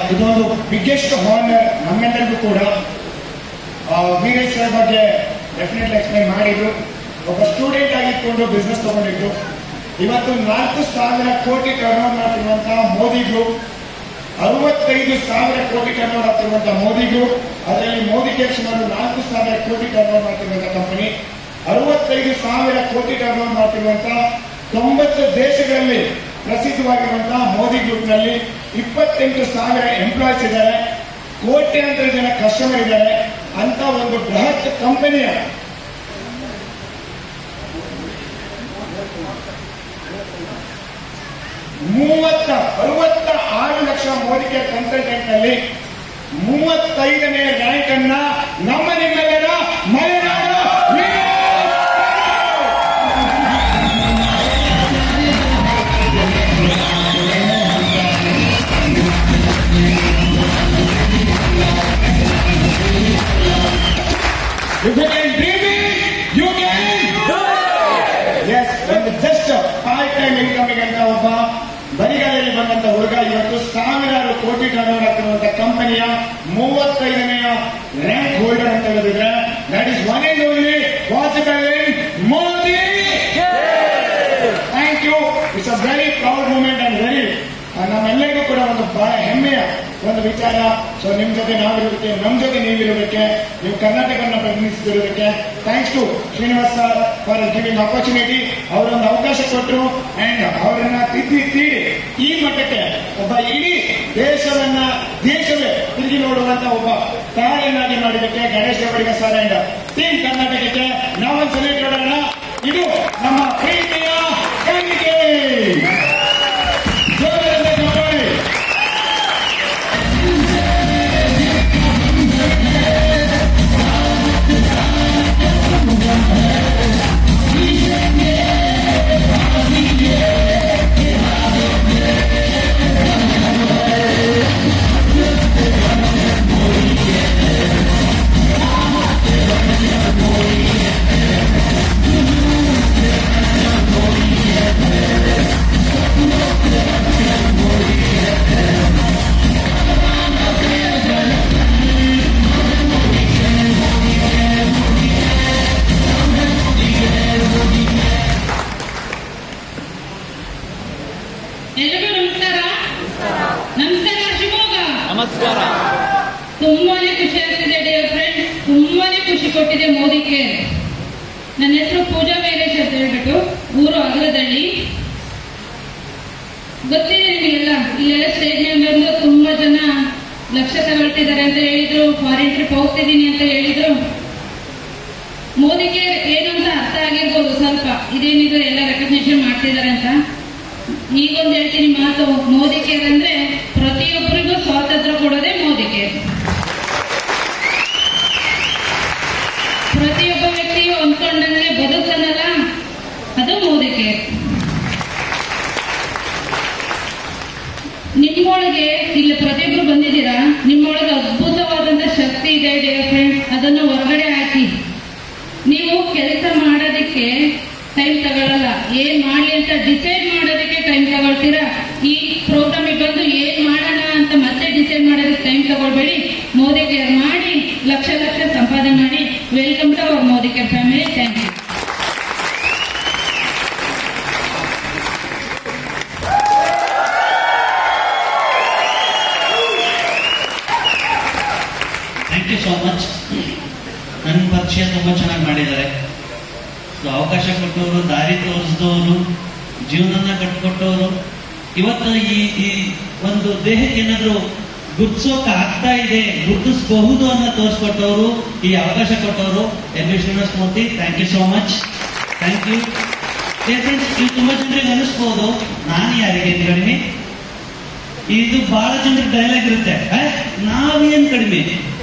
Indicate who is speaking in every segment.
Speaker 1: ಇದೊಂದು biggest honour ನಮ್ಮೆಲ್ಲರಿಗೂ ಕೂಡ ಆ, ವೀರೇಶ್ ಸರ್ ಬಗ್ಗೆ ಡೆಫಿನೆಟ್ಲಿ ಎಕ್ಸ್ಪ್ಲೈನ್ ಮಾಡಿದ್ರು ಒಬ್ಬ ಸ್ಟೂಡೆಂಟ್ ಆಗಿಟ್ಕೊಂಡು ಬಿಸ್ನೆಸ್ ತಗೊಂಡಿದ್ದು ಇವತ್ತು ನಾಲ್ಕು ಸಾವಿರ ಕೋಟಿ ಟರ್ನ್ ಓವರ್ ಮಾಡ್ತಿರುವಂತಹ ಮೋದಿ ಗ್ರೂಪ್ ಅರವತ್ತೈದು ಸಾವಿರ ಕೋಟಿ ಟರ್ನ್ ಓವರ್ ಆಗ್ತಿರುವಂತಹ ಮೋದಿ ಗ್ರೂಪ್ ಅದರಲ್ಲಿ ಮೋದಿ ಕೇರ್ ಸುಮಾರು ನಾಲ್ಕು ಸಾವಿರ ಕೋಟಿ ಟರ್ನ್ ಓವರ್ ಮಾಡ್ತಿರುವಂತಹ ಕಂಪನಿ ಅರವತ್ತೈದು ಸಾವಿರ ಕೋಟಿ ಟರ್ನ್ ಓವರ್ ಮಾಡ್ತಿರುವಂತಹ ತೊಂಬತ್ತು ದೇಶಗಳಲ್ಲಿ ಪ್ರಸಿದ್ಧವಾಗಿರುವಂತಹ ಮೋದಿ ಗ್ರೂಪ್ನಲ್ಲಿ ಇಪ್ಪತ್ತೆಂಟು ಸಾವಿರ ಎಂಪ್ಲಾಯ್ಸ್ ಇದ್ದಾರೆ ಕೋಟ್ಯಾಂತರ ಜನ ಕಸ್ಟಮರ್ ಇದ್ದಾರೆ ಅಂತ ಒಂದು ಬೃಹತ್ ಕಂಪನಿಯ ಮೂವತ್ತ ಅರವತ್ತ ಆರು ಲಕ್ಷ ಮೋದಿ ಕೇರ್ ಕನ್ಸಲ್ಟೆಂಟ್ ನಲ್ಲಿ ಮೂವತ್ತೈದನೇ ರ್ಯಾಂಕ್ ಅನ್ನ ನಮ್ಮ ನಿಮ್ಮೆಲ್ಲರ ಮಲೆನಾಡು ವೀರ- If you can dream it, you can do it. Yes, ಒಂದು ಜಸ್ಟ್ ಪಾರ್ಟ್ ಟೈಮ್ ಇನ್ಕಮಿಂಗ್ ಅಂತ ಒಬ್ಬ ಬರಿಗಾಲಲ್ಲಿ ಬಂದಂತ ಹುಡುಗ ಇವತ್ತು ಸಾವಿರಾರು ಕೋಟಿ ಟರ್ನ್ ಓವರ್ ಆಗ್ತಿರುವಂತ ಕಂಪನಿಯ ಮೂವತ್ತೈದನೆಯ ರ್ಯಾಂಕ್ ಹೋಲ್ಡರ್ ಅಂತ ಹೇಳಿದ್ರೆ that is one and only possible in Modi thank you it's a very proud moment and very ನಮ್ಮೆಲ್ಲರಿಗೂ ಕೂಡ ಒಂದು ಬಹಳ ಹೆಮ್ಮೆಯ ಒಂದು ವಿಚಾರ ಸೊ ನಿಮ್ ಜೊತೆ ನಾವಿರೋದಕ್ಕೆ ನಮ್ ಜೊತೆ ನೀವಿರೋದಕ್ಕೆ ನೀವು ಕರ್ನಾಟಕವನ್ನು ಪ್ರತಿನಿಧಿಸಿರೋದಕ್ಕೆ thanks to Srinivas sir for giving opportunity ಅವರೊಂದು ಅವಕಾಶ ಕೊಟ್ಟರು ಅಂಡ್ ಅವರನ್ನ ತಿದ್ದಿ ತೀಡಿ ಈ ಮಟ್ಟಕ್ಕೆ ಒಬ್ಬ ಇಡೀ ದೇಶವನ್ನ ದೇಶವೇ ತಿರುಗಿ ನೋಡುವಂತ ಒಬ್ಬ ತಾರೆಯನ್ನಾಗಿ ಮಾಡಿದ್ದಕ್ಕೆ Ganesh Devadiga sir and team ಕರ್ನಾಟಕಕ್ಕೆ ನಾವೊಂದು ಸೆಲೆಕ್ಟ್ ಮಾಡೋಣ ಇದು ನಮ್ಮ ಪ್ರೀತಿಯ ಕಣ್ಣಿಗೆ ಜೋರಾದ ಚಪ್ಪಾಳೆ.
Speaker 2: ಎಲ್ರಿಗೂ ನಮಸ್ಕಾರ ನಮಸ್ಕಾರ ಶಿವಮೊಗ್ಗ
Speaker 3: ನಮಸ್ಕಾರ
Speaker 2: ತುಂಬಾನೇ ಖುಷಿ ಆಗ್ತಿದೆ ಡಿಯರ್ ಫ್ರೆಂಡ್ಸ್ ತುಂಬಾನೇ ಖುಷಿ ಕೊಟ್ಟಿದೆ ಮೋದಿ ಕೇರ್ ನನ್ನ ಹೆಸರು ಪೂಜಾ ವೀರೇಶ್ ಅಂತ ಹೇಳ್ಬಿಟ್ಟು ಊರು ಅಗ್ರದಳ್ಳಿ ಗೊತ್ತಿದೆ ನಿಮಗೆಲ್ಲ ಇಲ್ಲೆಲ್ಲ ಸ್ಟೇಜ್ ಮೇಲೆ ಬಂದು ತುಂಬಾ ಜನ ಲಕ್ಷ ತಗೊಳ್ತಿದ್ದಾರೆ ಅಂತ ಹೇಳಿದ್ರು ಫಾರಿನ್ ಟ್ರಿಪ್ ಹೋಗ್ತಿದ್ದೀನಿ ಅಂತ ಹೇಳಿದ್ರು ಮೋದಿ ಕೇರ್ ಏನು ಅಂತ ಅರ್ಥ ಆಗಿರ್ಬೋದು ಸ್ವಲ್ಪ ಇದೇನಿದ್ರು ಎಲ್ಲ ರೆಕಗ್ನಿಷನ್ ಮಾಡ್ತಿದ್ದಾರೆ ಅಂತ ಈಗೊಂದು ಹೇಳ್ತೀನಿ ಮಾತು ಮೋದಿ ಕೇರ್ ಅಂದ್ರೆ ಪ್ರತಿಯೊಬ್ಬರಿಗೂ ಸ್ವಾತಂತ್ರ್ಯ ಕೊಡೋದೇ ಮೋದಿ ಕೇರ್ ಪ್ರತಿಯೊಬ್ಬ ವ್ಯಕ್ತಿಯು ಅಂದ್ಕೊಂಡಂಗೆ ಬದುಕ್ತಾನಲ್ಲ ಅದು ಮೋದಿ ಕೇರ್ ನಿಮ್ಮೊಳಗೆ ಇಲ್ಲಿ ಪ್ರತಿಯೊಬ್ಬರು ಬಂದಿದ್ದೀರಾ ನಿಮ್ಮೊಳಗೆ ಅದ್ಭುತವಾದಂತ ಶಕ್ತಿ ಇದೆ ಡಿಯರ್ ಫ್ರೆಂಡ್ಸ್ ಅದನ್ನು ಹೊರಗಡೆ ಹಾಕಿ ನೀವು ಕೆಲಸ ಮಾಡೋದಕ್ಕೆ ಟೈಮ್ ತಗೊಳ್ಳಲ್ಲ ಏನ್ ಮಾಡ್ಲಿ ಅಂತ ಡಿಸೈಡ್ ಮಾಡೋದಕ್ಕೆ ಟೈಮ್ ತಗೊಳ್ತೀರಾ ಈ ಪ್ರೋಗ್ರಾಮಿಗೆ ಬಂದು ಏನ್ ಮಾಡೋಣ ಅಂತ ಮತ್ತೆ ಡಿಸೈಡ್ ಮಾಡೋದಕ್ಕೆ ಟೈಮ್ ತಗೊಳ್ಬೇಡಿ ಮೋದಿ ಕೇರ್ ಮಾಡಿ ಲಕ್ಷ ಲಕ್ಷ ಸಂಪಾದನೆ ಮಾಡಿ welcome to our Modi care family thank you
Speaker 3: thank you so much ನನ್ನ ಪರಿಚಯ ತುಂಬ ಚೆನ್ನಾಗಿ ಮಾಡಿದ್ದಾರೆ ಸೊ ಅವಕಾಶ ಕೊಟ್ಟವರು ದಾರಿ ತೋರಿಸಿದವರು ಜೀವನನ ಕಟ್ಕೊಟ್ಟವರು ಇವತ್ತು ಈ ಈ ಒಂದು ದೇಹಕ್ಕೆ ಏನಾದ್ರು ಗುರ್ತಿಸೋಕೆ ಆಗ್ತಾ ಇದೆ ಗುರ್ತಿಸಬಹುದು ಅನ್ನೋ ತೋರಿಸ್ಕೊಟ್ಟವರು ಈ ಅವಕಾಶ ಕೊಟ್ಟವರು M V Srinivasa Murthy thank you so much thank you ಇದು ತುಂಬಾ ಜನರಿಗೆ ಅನಿಸ್ಬೋದು ನಾನು ಯಾರಿಗೆ ಕಡಿಮೆ ಇದು ಬಹಳ ಜನರಿಗೆ ಡೈಲಾಗ್ ಇರುತ್ತೆ "ಏ, ನಾವೇನ್ ಕಡಿಮೆ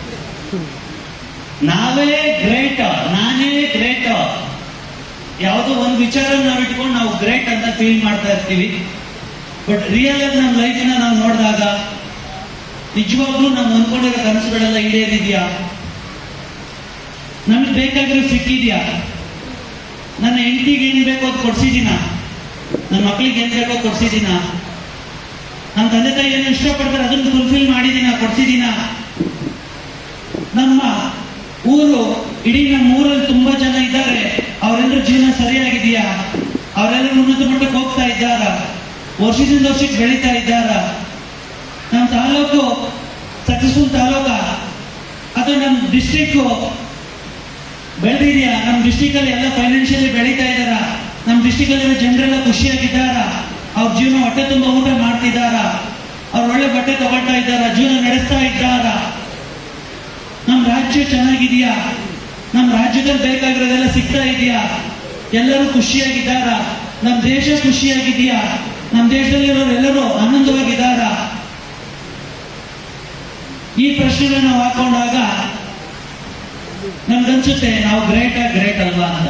Speaker 3: ನಾವೇ ಗ್ರೇಟ್ ನಾನೇ ಗ್ರೇಟ್ ಯಾವುದೋ ಒಂದು ವಿಚಾರ ನಾವು ಇಟ್ಕೊಂಡು ನಾವು ಗ್ರೇಟ್ ಅಂತ ಫೀಲ್ ಮಾಡ್ತಾ ಇರ್ತೀವಿ ಬಟ್ ರಿಯಲ್ ಆಗಿ ನಮ್ಮ ಲೈಫಿನ ನಾವು ನೋಡಿದಾಗ ನಿಜವಾಗ್ಲೂ ನಾವು ಅನ್ಕೊಂಡಿರೋ ಕನಸುಗಳೆಲ್ಲ ಈಡೇರಿದ್ಯಾ ನಮ್ಗೆ ಬೇಕಾಗಿರೋ ಸಿಕ್ಕಿದ್ಯಾ ನನ್ನ ಹೆಂಡತಿಗೆ ಏನ್ ಬೇಕೋ ಅದು ಕೊಡ್ಸಿದೀನ ನನ್ನ ಮಕ್ಳಿಗೆ ಏನ್ ಬೇಕೋ ಕೊಡ್ಸಿದೀನ ನಮ್ಮ ತಂದೆ ತಾಯಿ ಏನು ಇಷ್ಟಪಡ್ತಾರೆ ಅದನ್ನು ಫುಲ್ಫಿಲ್ ಮಾಡಿದೀನ ಕೊಡ್ಸಿದೀನ ನಮ್ಮ ಊರು ಇಡೀ ನಮ್ಮ ಊರಲ್ಲಿ ತುಂಬಾ ಜನ ಇದ್ದಾರೆ ಅವರೆಲ್ಲರ ಜೀವನ ಸರಿಯಾಗಿದೆಯಾ ಅವರೆಲ್ಲರೂ ಉನ್ನತ ಮಟ್ಟಕ್ಕೆ ಹೋಗ್ತಾ ಇದ್ದಾರ ವರ್ಷದಿಂದ ವರ್ಷಕ್ಕೆ ಬೆಳೀತಾ ಇದ್ದಾರ ನಮ್ಮ ತಾಲೂಕು ಸಕ್ಸಸ್ಫುಲ್ ತಾಲೂಕ ಅದು ನಮ್ಮ ಡಿಸ್ಟ್ರಿಕ್ಟ್ ಬೆಳೆದಿದೆಯಾ ನಮ್ಮ ಡಿಸ್ಟಿಕ್ ಅಲ್ಲಿ ಎಲ್ಲ ಫೈನಾನ್ಷಿಯಲಿ ಬೆಳೀತಾ ಇದ್ದಾರ ನಮ್ಮ ಡಿಸ್ಟಿಕ್ ಅಲ್ಲಿರೋ ಜನರೆಲ್ಲ ಖುಷಿಯಾಗಿದ್ದಾರ ಅವ್ರ ಜೀವನ ಹೊಟ್ಟೆ ತುಂಬ ಊಟ ಮಾಡ್ತಿದ್ದಾರ ಅವ್ರು ಒಳ್ಳೆ ಬಟ್ಟೆ ತಗೊಳ್ತಾ ಇದ್ದಾರ ಜೀವನ ನಡೆಸ್ತಾ ಇದ್ದಾರ ನಮ್ಮ ರಾಜ್ಯ ಚೆನ್ನಾಗಿದೆಯಾ ನಮ್ಮ ರಾಜ್ಯದಲ್ಲಿ ಬೇಕಾಗಿರೋದೆಲ್ಲ ಸಿಗ್ತಾ ಇದೆಯಾ ಎಲ್ಲರೂ ಖುಷಿಯಾಗಿದ್ದಾರ ನಮ್ಮ ದೇಶ ಖುಷಿಯಾಗಿದೆಯಾ ನಮ್ಮ ದೇಶದಲ್ಲಿರೋರು ಎಲ್ಲರೂ ಆನಂದವಾಗಿದ್ದಾರ ಈ ಪ್ರಶ್ನೆಗಳನ್ನ ನಾವು ಹಾಕೊಂಡಾಗ ನಮ್ಗನ್ಸುತ್ತೆ ನಾವು ಗ್ರೇಟ್ ಗ್ರೇಟ್ ಅಲ್ವಾ ಅಂತ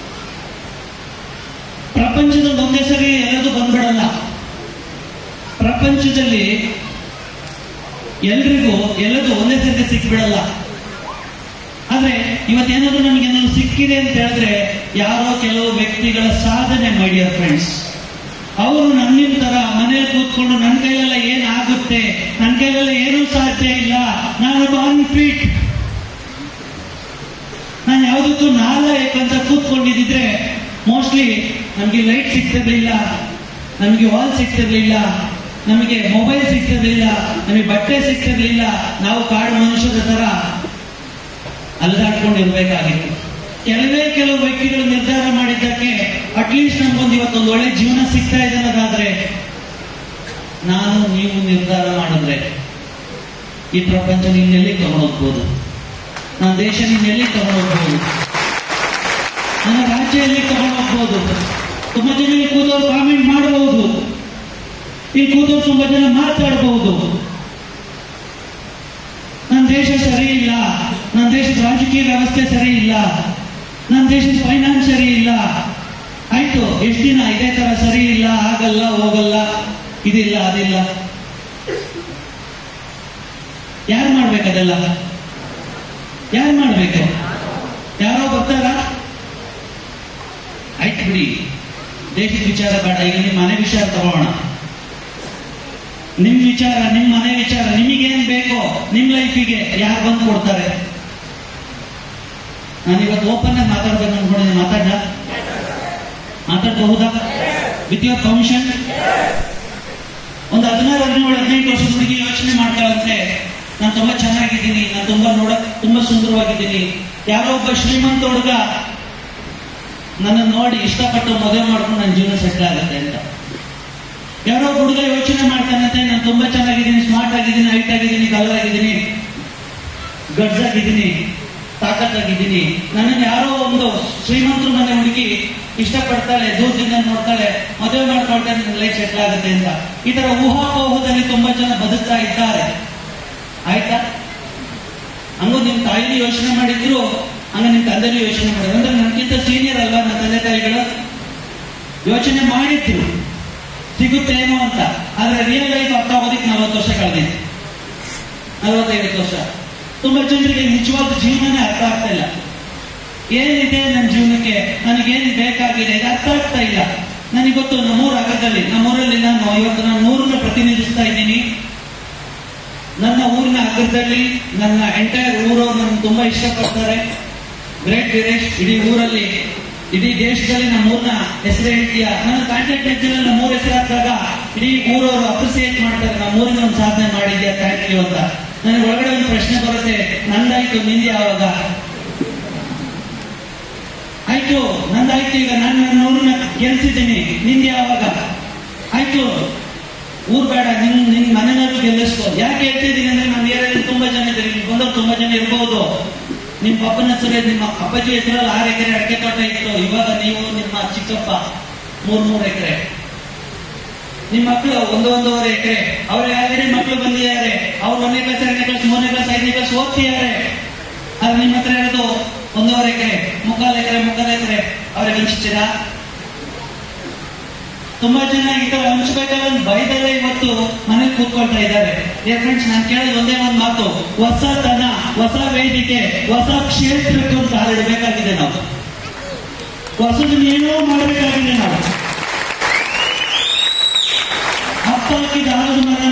Speaker 3: ಪ್ರಪಂಚದಲ್ಲಿ ಒಂದೇ ಸರಿ ಎಲ್ಲದೂ ಬಂದ್ಬಿಡಲ್ಲ ಪ್ರಪಂಚದಲ್ಲಿ ಎಲ್ರಿಗೂ ಎಲ್ಲದೂ ಒಂದೇ ಸರಿ ಸಿಕ್ಬಿಡಲ್ಲ ಆದ್ರೆ ಇವತ್ತೇನಾದ್ರೂ ನಮ್ಗೆ ಏನಾದ್ರು ಸಿಕ್ಕಿದೆ ಅಂತ ಹೇಳಿದ್ರೆ ಯಾರೋ ಕೆಲವು ವ್ಯಕ್ತಿಗಳ ಸಾಧನೆ ಮೈ ಡಿಯರ್ ಫ್ರೆಂಡ್ಸ್ ಅವರು ನನ್ನಿನ ತರ ಮನೇಲಿ ಕೂತ್ಕೊಂಡು ನನ್ನ ಕೈಲೆಲ್ಲ ಏನ್ ಆಗುತ್ತೆ ನನ್ನ ಕೈಲೆಲ್ಲ ಏನೂ ಸಾಧ್ಯ ಇಲ್ಲ ನಾನೊಬ್ಬ ಅನ್ಫಿಟ್ ನಾನು ಯಾವುದಕ್ಕೂ ನಾಲಾಯಕ್ ಅಂತ ಕೂತ್ಕೊಂಡಿದ್ರೆ ಮೋಸ್ಟ್ಲಿ ನಮಗೆ ಲೈಟ್ ಸಿಗ್ತಿರ್ಲಿಲ್ಲ ನಮಗೆ ವಾಲ್ ಸಿಗ್ತಿರ್ಲಿಲ್ಲ ನಮಗೆ ಮೊಬೈಲ್ ಸಿಗ್ತಿರ್ಲಿಲ್ಲ ನಮಗೆ ಬಟ್ಟೆ ಸಿಗ್ತಿರ್ಲಿಲ್ಲ ನಾವು ಕಾಡು ಮನುಷ್ಯರ ತರ ಅಲ್ದಾಡ್ಕೊಂಡು ಇರ್ಬೇಕಾಗಿತ್ತು ಕೆಲವೇ ಕೆಲವು ವ್ಯಕ್ತಿಗಳು ನಿರ್ಧಾರ ಮಾಡಿದ್ದಕ್ಕೆ ಅಟ್ಲೀಸ್ಟ್ ನಮ್ಗೊಂದು ಇವತ್ತೊಂದು ಒಳ್ಳೆ ಜೀವನ ಸಿಗ್ತಾ ಇದೆ ಅನ್ನೋದಾದ್ರೆ ನಾನು ನೀವು ನಿರ್ಧಾರ ಮಾಡಿದ್ರೆ ಈ ಪ್ರಪಂಚ ನಿನ್ನೆಲ್ಲಿ ತಗೊಂಡೋಗ್ಬೋದು ನನ್ನ ದೇಶ ನಿನ್ನೆಲ್ಲಿ ತಗೊಂಡೋಗ್ಬೋದು ನನ್ನ ರಾಜ್ಯ ಎಲ್ಲಿ ತಗೊಂಡೋಗ್ಬೋದು ತುಂಬಾ ಜನ ಇಲ್ಲಿ ಕೂತವ್ರು ಕಾಮೆಂಟ್ ಮಾಡಬಹುದು ಇಲ್ಲಿ ಕೂತವ್ರು ತುಂಬಾ ಜನ ಮಾತಾಡಬಹುದು ನನ್ನ ದೇಶ ಸರಿ ಇಲ್ಲ ನನ್ನ ದೇಶದ ರಾಜಕೀಯ ವ್ಯವಸ್ಥೆ ಸರಿ ಇಲ್ಲ ನನ್ನ ದೇಶದ ಫೈನಾನ್ಸ್ ಸರಿ ಇಲ್ಲ ಆಯ್ತು ಎಷ್ಟು ದಿನ ಇದೇ ತರ ಸರಿ ಇಲ್ಲ ಆಗಲ್ಲ ಹೋಗಲ್ಲ ಇದಿಲ್ಲ ಅದಿಲ್ಲ ಯಾರು ಮಾಡ್ಬೇಕದೆಲ್ಲ ಯಾರು ಮಾಡ್ಬೇಕು ಯಾರೋ ಬರ್ತಾರ ಆಯ್ತು ಬಿಡಿ ದೇಶದ ವಿಚಾರ ಬೇಡ ಈಗ ನಿಮ್ಮ ಮನೆ ವಿಚಾರ ತಗೋಣ ನಿಮ್ ವಿಚಾರ ನಿಮ್ ಮನೆ ವಿಚಾರ ನಿಮಗೇನ್ ಬೇಕೋ ನಿಮ್ ಲೈಫಿಗೆ ಯಾರು ಬಂದು ಕೊಡ್ತಾರೆ ನಾನು ಇವತ್ತು ಓಪನ್ ಆಗಿ ಮಾತಾಡ್ಬೇಕು ಅನ್ಕೊಂಡಿದ್ದೀನಿ ಮಾತಾಡ ಮಾತಾಡಬಹುದಾ ವಿತ್ ಯುವರ್ ಪರ್ಮಿಷನ್ ಒಂದು ಹದಿನಾರು ಹದಿನೇಳು ಹದಿನೆಂಟು ವರ್ಷದ ಹುಡುಗಿ ಯೋಚನೆ ಮಾಡ್ತಾಳಂತೆ ನಾನು ತುಂಬಾ ಚೆನ್ನಾಗಿದ್ದೀನಿ ನಾನು ತುಂಬಾ ನೋಡಕ್ ತುಂಬಾ ಸುಂದರವಾಗಿದ್ದೀನಿ ಯಾರೋ ಒಬ್ಬ ಶ್ರೀಮಂತ ಹುಡುಗ ನನ್ನ ನೋಡಿ ಇಷ್ಟಪಟ್ಟು ಮದುವೆ ಮಾಡ್ಕೊಂಡು ನನ್ನ ಜೀವನ ಸೆಟ್ಲ್ ಆಗುತ್ತೆ ಅಂತ ಯಾರೋ ಒಬ್ಬ ಹುಡುಗ ಯೋಚನೆ ಮಾಡ್ತಾನಂತೆ ನಾನು ತುಂಬಾ ಚೆನ್ನಾಗಿದ್ದೀನಿ ಸ್ಮಾರ್ಟ್ ಆಗಿದ್ದೀನಿ ಹೈಟ್ ಆಗಿದ್ದೀನಿ ಕಲರ್ ಆಗಿದ್ದೀನಿ ಗಡ್ಸ್ ಆಗಿದ್ದೀನಿ ತಾಕತ್ತಾಗಿದ್ದೀನಿ ನನ್ನನ್ನು ಯಾರೋ ಒಂದು ಶ್ರೀಮಂತರು ಮನೆ ಹುಡುಗಿ ಇಷ್ಟಪಡ್ತಾಳೆ ದೂರದಿಂದ ನೋಡ್ತಾಳೆ ಮದುವೆ ಮಾಡ್ಕೊಳ್ತಾಳೆ ನನ್ನ ಲೈಫ್ ಸೆಟ್ಲ್ ಆಗುತ್ತೆ ಅಂತ ಈ ತರ ಊಹಾಪೋಹದಲ್ಲಿ ತುಂಬಾ ಜನ ಬದುಕ್ತಾ ಇದ್ದಾರೆ ಆಯ್ತಾ ಹಂಗು ನಿಮ್ ತಾಯಿಲಿ ಯೋಚನೆ ಮಾಡಿದ್ರು ಹಂಗ ನಿಮ್ ತಂದೆಲಿ ಯೋಚನೆ ಮಾಡಿದ್ರು ಅಂದ್ರೆ ನನಗಿಂತ ಸೀನಿಯರ್ ಅಲ್ವಾ ನನ್ನ ತಂದೆ ತಾಯಿಗಳು ಯೋಚನೆ ಮಾಡಿದ್ರು ಸಿಗುತ್ತೇನೋ ಅಂತ ಆದ್ರೆ ರಿಯಲ್ ಲೈಫ್ ಅರ್ಥ ಆಗೋದಕ್ಕೆ ನಲವತ್ತು ವರ್ಷ ಕಳೆದಿದೆ ನಲವತ್ತೈವತ್ತು ವರ್ಷ ತುಂಬಾ ಜನರಿಗೆ ನಿಜವಾದ ಜೀವನನೇ ಅರ್ಥ ಆಗ್ತಾ ಇಲ್ಲ ಏನಿದೆ ನನ್ನ ಜೀವನಕ್ಕೆ ನನಗೇನು ಬೇಕಾಗಿದೆ ಇದು ಅರ್ಥ ಆಗ್ತಾ ಇಲ್ಲ ನನಗೆ ಗೊತ್ತು ನಮ್ಮೂರ ಅಗದಲ್ಲಿ ನಮ್ಮೂರಲ್ಲಿ ನಾನು ಇವತ್ತು ನಾನು ನೂರನ್ನ ಪ್ರತಿನಿಧಿಸ್ತಾ ಇದ್ದೀನಿ ನನ್ನ ಊರಿನ ಅಗ್ರದಲ್ಲಿ ನನ್ನ ಎಂಟೈರ್ ಊರವ್ರು ನನ್ನ ತುಂಬಾ ಇಷ್ಟಪಡ್ತಾರೆ ಗ್ರೇಟ್ ವೀರೇಶ್ ಇಡೀ ಊರಲ್ಲಿ ಇಡೀ ದೇಶದಲ್ಲಿ ನಮ್ಮ ಊರ್ನ ಹೆಸರು ಹೇಳ್ತೀಯ ನನ್ನ ಕಾಂಟ್ಯಾಕ್ಟ್ ಲೆಕ್ಚರ್ ನಮ್ಮ ಊರ ಹೆಸರು ಹಾಕಿದಾಗ ಇಡೀ ಊರವರು ಅಪ್ರಿಸಿಯೇಟ್ ಮಾಡ್ತಾರೆ ನಮ್ಮ ಊರಿನ ಒಂದು ಸಾಧನೆ ಮಾಡಿದ್ಯಾ ಥ್ಯಾಂಕ್ ಯು ಅಂತ ನನಗೆ ಒಳಗಡೆ ಒಂದು ಪ್ರಶ್ನೆ ಬರುತ್ತೆ ನಂದಾಯ್ತು ನಿಂದೆ ಯಾವಾಗ ಆಯ್ತು ನಂದಾಯ್ತು ಈಗ ನಾನು ನನ್ನ ಊರನ್ನ ಗೆಲ್ಸಿದ್ದೀನಿ ನಿಂದೆ ಯಾವಾಗ ಆಯ್ತು ಊರ್ ಬೇಡ ನಿನ್ ನಿನ್ ಮನೆಯಲ್ಲೂ ಗೆಲ್ಲಿಸ್ಕೋ ಯಾಕೆ ಹೇಳ್ತಿದ್ದೀನಿ ಅಂದ್ರೆ ನಮ್ಮ ಏರಿಯಾದಲ್ಲಿ ತುಂಬಾ ಜನ ಇದ್ದಾರೆ ಇಲ್ಲಿ ಬಂದವ್ರು ತುಂಬಾ ಜನ ಇರ್ಬೋದು ನಿಮ್ ಪಪ್ಪನ ಹೆಸರು ನಿಮ್ಮ ಅಪ್ಪಾಜಿ ಹೆಸರಲ್ಲಿ ಆರು ಎಕರೆ ಅಡಿಕೆ ತೋಟ ಇತ್ತು ಇವಾಗ ನೀವು ನಿಮ್ಮ ಚಿಕ್ಕಪ್ಪ ಮೂರ್ ಮೂರ್ ಎಕರೆ ನಿಮ್ ಮಕ್ಕಳು ಒಂದು ಒಂದೂವರೆ ಎಕರೆ ಅವ್ರ ಆಲ್ರೆಡಿ ಮಕ್ಕಳು ಬಂದಿದ್ದಾರೆ ಅವ್ರು ಒಂದನೇ ಕ್ಲಾಸ್ ಎರಡನೇ ಕ್ಲಾಸ್ ಮೂರನೇ ಕ್ಲಾಸ್ ಐದನೇ ಕ್ಲಾಸ್ ಓದ್ತಿದ್ದಾರೆ ಆದ್ರೆ ನಿಮ್ಮ ಹತ್ರ ಇರೋದು ಒಂದೂವರೆ ಎಕರೆ ಮುಕ್ಕಾಲು ಎಕರೆ ಮುಕ್ಕಾಲು ಎಕರೆ ಅವ್ರಿಗೆ ಹಂಚ್ತೀರಾ ತುಂಬಾ ಜನ ಈ ತರ ಹಂಚ್ಬೇಕಾದ್ರೆ ಒಂದು ಭಯದಲ್ಲೇ ಇವತ್ತು ಮನೇಲಿ ಕೂತ್ಕೊಳ್ತಾ ಇದ್ದಾರೆ ಏ ಫ್ರೆಂಡ್ಸ್ ನಾನು ಕೇಳೋದು ಒಂದೇ ಒಂದು ಮಾತು ಹೊಸತನ ಹೊಸ ವೇದಿಕೆ ಹೊಸ ಕ್ಷೇತ್ರಕ್ಕೆ ಒಂದು ಕಾಲಿಡಬೇಕಾಗಿದೆ ನಾವು ಹೊಸದನ್ನ ಏನೋ ಮಾಡಬೇಕಾಗಿದೆ ನಾವು ಹಪ್ಪ ಹಾಕಿದ ಆಲದ ಮರ